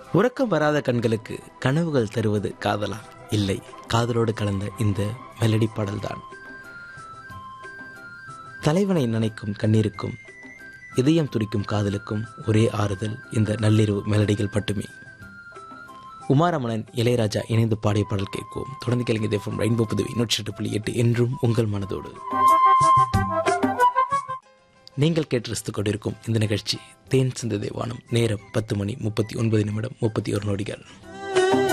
உறக்கம் வராத கண்களுக்கு கனவுகள் தருவது காதலா இல்லை காதலோடு கலந்த இந்த மெலடி பாடல்தான் தலைவனை நினைக்கும் கண்ணீருக்கும் இதயம் துடிக்கும் காதலுக்கும் ஒரே ஆறுதல் இந்த நள்ளிரவு மெலடிகள் மட்டுமே உமாரமணன் இளையராஜா இணைந்து பாடிய பாடல் கேட்கும் தொடர்ந்து கேளுங்க தேஃபம் ரெயின்போ புதுவை நூற்றி எட்டு புள்ளி எட்டு என்றும் உங்கள் மனதோடு நீங்கள் கேட்டு ரசித்துக் கொண்டிருக்கும் இந்த நிகழ்ச்சி தேன் சிந்த தேவானம் நேரம் பத்து மணி முப்பத்தி ஒன்பது நிமிடம் முப்பத்தி ஒரு நொடிகள்